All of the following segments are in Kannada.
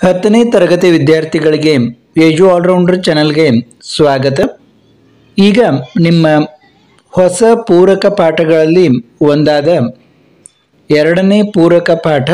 ಹತ್ತನೇ ತರಗತಿ ವಿದ್ಯಾರ್ಥಿಗಳಿಗೆ ಏಜು ಆಲ್ರೌಂಡರ್ ಚಾನಲ್ಗೆ ಸ್ವಾಗತ ಈಗ ನಿಮ್ಮ ಹೊಸ ಪೂರಕ ಪಾಠಗಳಲ್ಲಿ ಒಂದಾದ ಎರಡನೇ ಪೂರಕ ಪಾಠ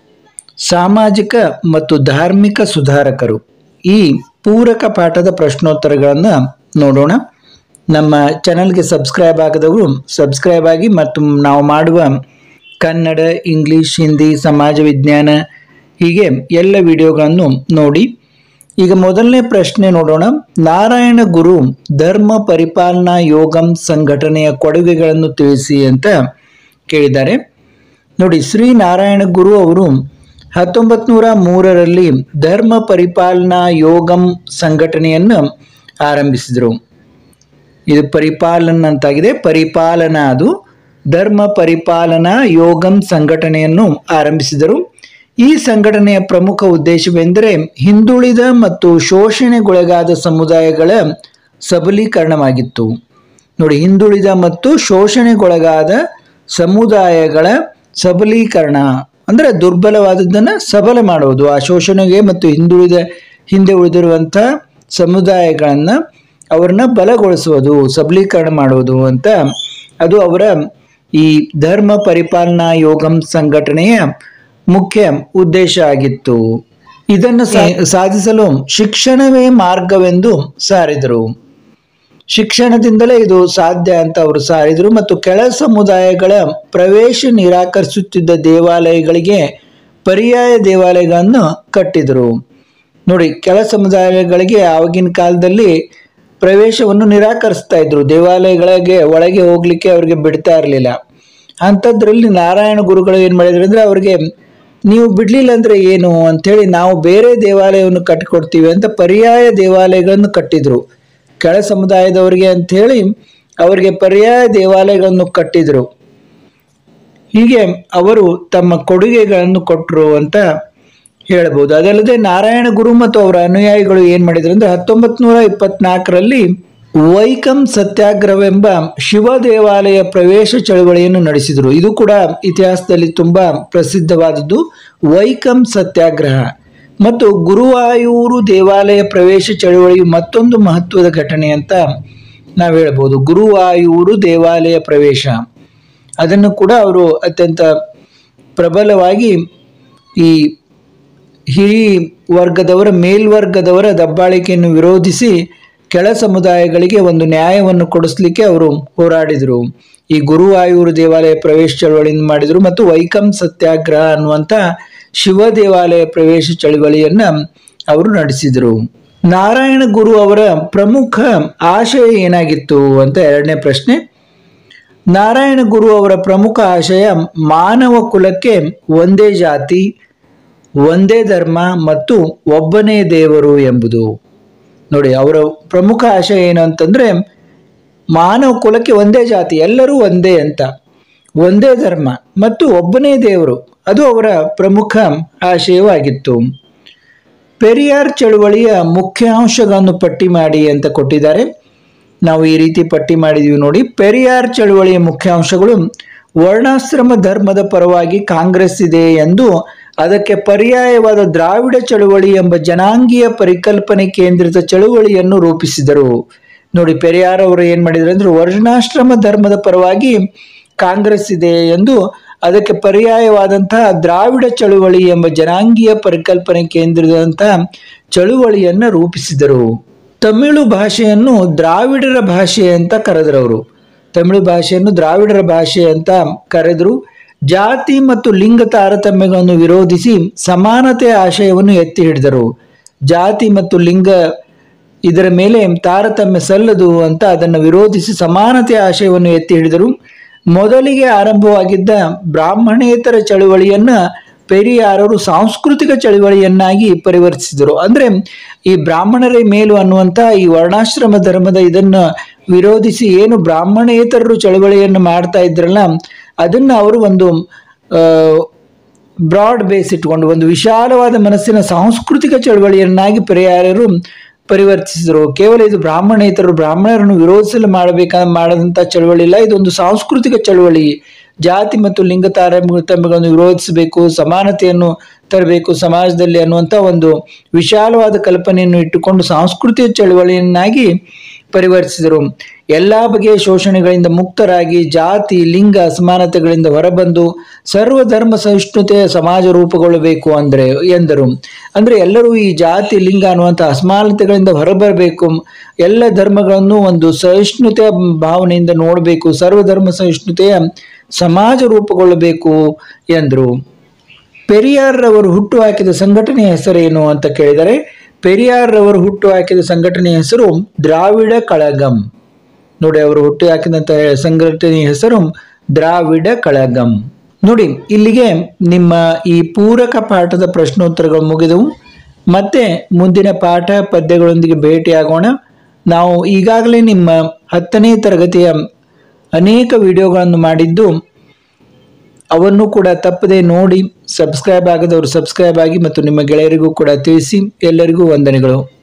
ಸಾಮಾಜಿಕ ಮತ್ತು ಧಾರ್ಮಿಕ ಸುಧಾರಕರು ಈ ಪೂರಕ ಪಾಠದ ಪ್ರಶ್ನೋತ್ತರಗಳನ್ನು ನೋಡೋಣ ನಮ್ಮ ಚಾನಲ್ಗೆ ಸಬ್ಸ್ಕ್ರೈಬ್ ಆಗದವರು ಸಬ್ಸ್ಕ್ರೈಬ್ ಆಗಿ ಮತ್ತು ನಾವು ಮಾಡುವ ಕನ್ನಡ ಇಂಗ್ಲಿಷ್ ಹಿಂದಿ ಸಮಾಜ ವಿಜ್ಞಾನ ಹೀಗೆ ಎಲ್ಲ ವಿಡಿಯೋಗಳನ್ನು ನೋಡಿ ಈಗ ಮೊದಲನೇ ಪ್ರಶ್ನೆ ನೋಡೋಣ ನಾರಾಯಣ ಗುರು ಧರ್ಮ ಪರಿಪಾಲನಾ ಯೋಗಂ ಸಂಘಟನೆಯ ಕೊಡುಗೆಗಳನ್ನು ತಿಳಿಸಿ ಅಂತ ಕೇಳಿದ್ದಾರೆ ನೋಡಿ ಶ್ರೀ ನಾರಾಯಣ ಗುರು ಅವರು ಹತ್ತೊಂಬತ್ತು ನೂರ ಮೂರರಲ್ಲಿ ಧರ್ಮ ಪರಿಪಾಲನಾ ಯೋಗಂ ಸಂಘಟನೆಯನ್ನು ಆರಂಭಿಸಿದರು ಇದು ಪರಿಪಾಲನ ಅಂತಾಗಿದೆ ಪರಿಪಾಲನಾ ಅದು ಧರ್ಮ ಪರಿಪಾಲನಾ ಯೋಗಂ ಸಂಘಟನೆಯನ್ನು ಆರಂಭಿಸಿದರು ಈ ಸಂಘಟನೆಯ ಪ್ರಮುಖ ಉದ್ದೇಶವೆಂದರೆ ಹಿಂದುಳಿದ ಮತ್ತು ಶೋಷಣೆಗೊಳಗಾದ ಸಮುದಾಯಗಳ ಸಬಲೀಕರಣವಾಗಿತ್ತು ನೋಡಿ ಹಿಂದುಳಿದ ಮತ್ತು ಶೋಷಣೆಗೊಳಗಾದ ಸಮುದಾಯಗಳ ಸಬಲೀಕರಣ ಅಂದರೆ ದುರ್ಬಲವಾದದ್ದನ್ನು ಸಬಲ ಮಾಡುವುದು ಆ ಶೋಷಣೆಗೆ ಮತ್ತು ಹಿಂದುಳಿದ ಹಿಂದೆ ಉಳಿದಿರುವಂಥ ಸಮುದಾಯಗಳನ್ನು ಅವರನ್ನ ಬಲಗೊಳಿಸುವುದು ಸಬಲೀಕರಣ ಮಾಡುವುದು ಅಂತ ಅದು ಅವರ ಈ ಧರ್ಮ ಪರಿಪಾಲನಾ ಯೋಗಂ ಸಂಘಟನೆಯ ಮುಖ್ಯ ಉದ್ದೇಶ ಆಗಿತ್ತು ಇದನ್ನು ಸಾ- ಸಾಧಿಸಲು ಶಿಕ್ಷಣವೇ ಮಾರ್ಗವೆಂದು ಸಾರಿದರು ಶಿಕ್ಷಣದಿಂದಲೇ ಇದು ಸಾಧ್ಯ ಅಂತ ಅವರು ಸಾರಿದರು ಮತ್ತು ಕೆಳ ಸಮುದಾಯಗಳ ಪ್ರವೇಶ ನಿರಾಕರಿಸುತ್ತಿದ್ದ ದೇವಾಲಯಗಳಿಗೆ ಪರ್ಯಾಯ ದೇವಾಲಯಗಳನ್ನು ಕಟ್ಟಿದರು ನೋಡಿ ಕೆಳ ಸಮುದಾಯಗಳಿಗೆ ಆವಾಗಿನ ಕಾಲದಲ್ಲಿ ಪ್ರವೇಶವನ್ನು ನಿರಾಕರಿಸ್ತಾ ಇದ್ರು ದೇವಾಲಯಗಳಿಗೆ ಒಳಗೆ ಹೋಗ್ಲಿಕ್ಕೆ ಅವ್ರಿಗೆ ಬಿಡ್ತಾ ಇರಲಿಲ್ಲ ಅಂಥದ್ರಲ್ಲಿ ನಾರಾಯಣ ಗುರುಗಳು ಏನು ಮಾಡಿದ್ರು ಅಂದ್ರೆ ಅವ್ರಿಗೆ ನೀವು ಬಿಡ್ಲಿಲ್ಲ ಅಂದ್ರೆ ಏನು ಅಂಥೇಳಿ ನಾವು ಬೇರೆ ದೇವಾಲಯವನ್ನು ಕಟ್ಟಿಕೊಡ್ತೀವಿ ಅಂತ ಪರ್ಯಾಯ ದೇವಾಲಯಗಳನ್ನು ಕಟ್ಟಿದ್ರು ಕೆಳ ಸಮುದಾಯದವರಿಗೆ ಅಂಥೇಳಿ ಅವರಿಗೆ ಪರ್ಯಾಯ ದೇವಾಲಯಗಳನ್ನು ಕಟ್ಟಿದ್ರು ಹೀಗೆ ಅವರು ತಮ್ಮ ಕೊಡುಗೆಗಳನ್ನು ಕೊಟ್ಟರು ಅಂತ ಹೇಳ್ಬೋದು ಅದಲ್ಲದೆ ನಾರಾಯಣ ಗುರು ಮತ್ತು ಅವರ ಅನುಯಾಯಿಗಳು ಏನ್ ಮಾಡಿದ್ರು ಅಂದ್ರೆ ಹತ್ತೊಂಬತ್ ನೂರ ಇಪ್ಪತ್ನಾಲ್ಕರಲ್ಲಿ ವೈಕಂ ಸತ್ಯಾಗ್ರಹವೆಂಬ ಶಿವ ದೇವಾಲಯ ಪ್ರವೇಶ ಚಳವಳಿಯನ್ನು ನಡೆಸಿದರು ಇದು ಕೂಡ ಇತಿಹಾಸದಲ್ಲಿ ತುಂಬಾ ಪ್ರಸಿದ್ಧವಾದದ್ದು ವೈಕಂ ಸತ್ಯಾಗ್ರಹ ಮತ್ತು ಗುರುವಾಯೂರು ದೇವಾಲಯ ಪ್ರವೇಶ ಚಳವಳಿಯು ಮತ್ತೊಂದು ಮಹತ್ವದ ಘಟನೆ ಅಂತ ನಾವು ಹೇಳ್ಬೋದು ಗುರುವಾಯೂರು ದೇವಾಲಯ ಪ್ರವೇಶ ಅದನ್ನು ಕೂಡ ಅವರು ಅತ್ಯಂತ ಪ್ರಬಲವಾಗಿ ಈ ಹಿರಿ ವರ್ಗದವರ ಮೇಲ್ವರ್ಗದವರ ದಬ್ಬಾಳಿಕೆಯನ್ನು ವಿರೋಧಿಸಿ ಕೆಳ ಸಮುದಾಯಗಳಿಗೆ ಒಂದು ನ್ಯಾಯವನ್ನು ಕೊಡಿಸ್ಲಿಕ್ಕೆ ಅವರು ಹೋರಾಡಿದರು ಈ ಗುರುವಾಯೂರು ದೇವಾಲಯ ಪ್ರವೇಶ ಚಳವಳಿಯನ್ನು ಮಾಡಿದರು ಮತ್ತು ವೈಕಂ ಸತ್ಯಾಗ್ರಹ ಅನ್ನುವಂಥ ಶಿವ ದೇವಾಲಯ ಪ್ರವೇಶ ಚಳವಳಿಯನ್ನ ಅವರು ನಡೆಸಿದರು ನಾರಾಯಣ ಗುರು ಅವರ ಪ್ರಮುಖ ಆಶಯ ಏನಾಗಿತ್ತು ಅಂತ ಎರಡನೇ ಪ್ರಶ್ನೆ ನಾರಾಯಣ ಗುರು ಅವರ ಪ್ರಮುಖ ಆಶಯ ಮಾನವ ಕುಲಕ್ಕೆ ಒಂದೇ ಜಾತಿ ಒಂದೇ ಧರ್ಮ ಮತ್ತು ಒಬ್ಬನೇ ದೇವರು ಎಂಬುದು ನೋಡಿ ಅವರ ಪ್ರಮುಖ ಆಶಯ ಏನು ಅಂತಂದ್ರೆ ಮಾನವ ಕುಲಕ್ಕೆ ಒಂದೇ ಜಾತಿ ಎಲ್ಲರೂ ಒಂದೇ ಅಂತ ಒಂದೇ ಧರ್ಮ ಮತ್ತು ಒಬ್ಬನೇ ದೇವರು ಅದು ಅವರ ಪ್ರಮುಖ ಆಶಯವಾಗಿತ್ತು ಪೆರಿಯಾರ್ ಚಳುವಳಿಯ ಮುಖ್ಯಾಂಶಗಳನ್ನು ಪಟ್ಟಿ ಮಾಡಿ ಅಂತ ಕೊಟ್ಟಿದ್ದಾರೆ ನಾವು ಈ ರೀತಿ ಪಟ್ಟಿ ಮಾಡಿದೀವಿ ನೋಡಿ ಪೆರಿಯಾರ್ ಚಳುವಳಿಯ ಮುಖ್ಯಾಂಶಗಳು ವರ್ಣಾಶ್ರಮ ಧರ್ಮದ ಪರವಾಗಿ ಕಾಂಗ್ರೆಸ್ ಇದೆ ಎಂದು ಅದಕ್ಕೆ ಪರ್ಯಾಯವಾದ ದ್ರಾವಿಡ ಚಳುವಳಿ ಎಂಬ ಜನಾಂಗೀಯ ಪರಿಕಲ್ಪನೆ ಕೇಂದ್ರಿತ ಚಳುವಳಿಯನ್ನು ರೂಪಿಸಿದರು ನೋಡಿ ಪೆರಿಯಾರ್ ಅವರು ಏನ್ ಮಾಡಿದ್ರು ಅಂದ್ರೆ ವರ್ಣಾಶ್ರಮ ಧರ್ಮದ ಪರವಾಗಿ ಕಾಂಗ್ರೆಸ್ ಇದೆ ಎಂದು ಅದಕ್ಕೆ ಪರ್ಯಾಯವಾದಂತಹ ದ್ರಾವಿಡ ಚಳುವಳಿ ಎಂಬ ಜನಾಂಗೀಯ ಪರಿಕಲ್ಪನೆ ಕೇಂದ್ರಿತಂತಹ ಚಳುವಳಿಯನ್ನ ರೂಪಿಸಿದರು ತಮಿಳು ಭಾಷೆಯನ್ನು ದ್ರಾವಿಡರ ಭಾಷೆ ಅಂತ ಕರೆದರು ಅವರು ತಮಿಳು ಭಾಷೆಯನ್ನು ದ್ರಾವಿಡರ ಭಾಷೆ ಅಂತ ಕರೆದರು ಜಾತಿ ಮತ್ತು ಲಿಂಗ ತಾರತಮ್ಯಗಳನ್ನು ವಿರೋಧಿಸಿ ಸಮಾನತೆ ಆಶಯವನ್ನು ಎತ್ತಿ ಹಿಡಿದರು ಜಾತಿ ಮತ್ತು ಲಿಂಗ ಇದರ ಮೇಲೆ ತಾರತಮ್ಯ ಸಲ್ಲದು ಅಂತ ಅದನ್ನು ವಿರೋಧಿಸಿ ಸಮಾನತೆ ಆಶಯವನ್ನು ಎತ್ತಿ ಹಿಡಿದರು ಮೊದಲಿಗೆ ಆರಂಭವಾಗಿದ್ದ ಬ್ರಾಹ್ಮಣೇತರ ಚಳುವಳಿಯನ್ನ ಪೆರಿಯಾರರು ಸಾಂಸ್ಕೃತಿಕ ಚಳುವಳಿಯನ್ನಾಗಿ ಪರಿವರ್ತಿಸಿದರು ಅಂದ್ರೆ ಈ ಬ್ರಾಹ್ಮಣರೇ ಮೇಲು ಅನ್ನುವಂಥ ಈ ವರ್ಣಾಶ್ರಮ ಧರ್ಮದ ಇದನ್ನ ವಿರೋಧಿಸಿ ಏನು ಬ್ರಾಹ್ಮಣೇತರರು ಚಳುವಳಿಯನ್ನು ಮಾಡ್ತಾ ಇದ್ರಲ್ಲ ಅದನ್ನ ಅವರು ಒಂದು ಬ್ರಾಡ್ ಬೇಸ್ ಇಟ್ಕೊಂಡು ಒಂದು ವಿಶಾಲವಾದ ಮನಸ್ಸಿನ ಸಾಂಸ್ಕೃತಿಕ ಚಳುವಳಿಯನ್ನಾಗಿ ಪೆರಿಯಾರರು ಪರಿವರ್ತಿಸಿದರು ಕೇವಲ ಇದು ಬ್ರಾಹ್ಮಣೇತರರು ಬ್ರಾಹ್ಮಣರನ್ನು ವಿರೋಧಿಸಲು ಮಾಡಬೇಕ ಮಾಡದಂತ ಚಳುವಳಿ ಇಲ್ಲ ಇದೊಂದು ಸಾಂಸ್ಕೃತಿಕ ಚಳುವಳಿ ಜಾತಿ ಮತ್ತು ಲಿಂಗ ತಾರತಮ್ಯಗಳನ್ನು ವಿರೋಧಿಸಬೇಕು ಸಮಾನತೆಯನ್ನು ತರಬೇಕು ಸಮಾಜದಲ್ಲಿ ಅನ್ನುವಂಥ ಒಂದು ವಿಶಾಲವಾದ ಕಲ್ಪನೆಯನ್ನು ಇಟ್ಟುಕೊಂಡು ಸಾಂಸ್ಕೃತಿಕ ಚಳವಳಿಯನ್ನಾಗಿ ಪರಿವರ್ತಿಸಿದರು ಎಲ್ಲ ಬಗೆಯ ಶೋಷಣೆಗಳಿಂದ ಮುಕ್ತರಾಗಿ ಜಾತಿ ಲಿಂಗ ಅಸಮಾನತೆಗಳಿಂದ ಹೊರಬಂದು ಸರ್ವಧರ್ಮ ಸಹಿಷ್ಣುತೆಯ ಸಮಾಜ ರೂಪುಗೊಳ್ಳಬೇಕು ಅಂದರೆ ಎಂದರು ಅಂದರೆ ಎಲ್ಲರೂ ಈ ಜಾತಿ ಲಿಂಗ ಅನ್ನುವಂಥ ಅಸಮಾನತೆಗಳಿಂದ ಹೊರಬರಬೇಕು ಎಲ್ಲ ಧರ್ಮಗಳನ್ನು ಒಂದು ಸಹಿಷ್ಣುತೆಯ ಭಾವನೆಯಿಂದ ನೋಡಬೇಕು ಸರ್ವಧರ್ಮ ಸಹಿಷ್ಣುತೆಯ ಸಮಾಜ ರೂಪುಗೊಳ್ಳಬೇಕು ಎಂದರು ಪೆರಿಯಾರ್ರವರು ಹುಟ್ಟು ಹಾಕಿದ ಸಂಘಟನೆಯ ಹೆಸರೇನು ಅಂತ ಕೇಳಿದರೆ ಪೆರಿಯಾರ್ರವರು ಹುಟ್ಟು ಹಾಕಿದ ಸಂಘಟನೆಯ ಹೆಸರು ದ್ರಾವಿಡ ಕಳಗಂ ನೋಡಿ ಅವರು ಹುಟ್ಟು ಹಾಕಿದಂತ ಸಂಘಟನೆಯ ಹೆಸರು ದ್ರಾವಿಡ ಕಳಗಂ ನೋಡಿ ಇಲ್ಲಿಗೆ ನಿಮ್ಮ ಈ ಪೂರಕ ಪಾಠದ ಪ್ರಶ್ನೋತ್ತರಗಳು ಮುಗಿದವು ಮತ್ತೆ ಮುಂದಿನ ಪಾಠ ಪದ್ಯಗಳೊಂದಿಗೆ ಭೇಟಿಯಾಗೋಣ ನಾವು ಈಗಾಗಲೇ ನಿಮ್ಮ ಹತ್ತನೇ ತರಗತಿಯ ಅನೇಕ ವಿಡಿಯೋಗಳನ್ನು ಮಾಡಿದ್ದು ಅವನ್ನು ಕೂಡ ತಪ್ಪದೆ ನೋಡಿ ಸಬ್ಸ್ಕ್ರೈಬ್ ಆಗದವರು ಸಬ್ಸ್ಕ್ರೈಬ್ ಆಗಿ ಮತ್ತು ನಿಮ್ಮ ಗೆಳೆಯರಿಗೂ ಕೂಡ ತಿಳಿಸಿ ಎಲ್ಲರಿಗೂ ವಂದನೆಗಳು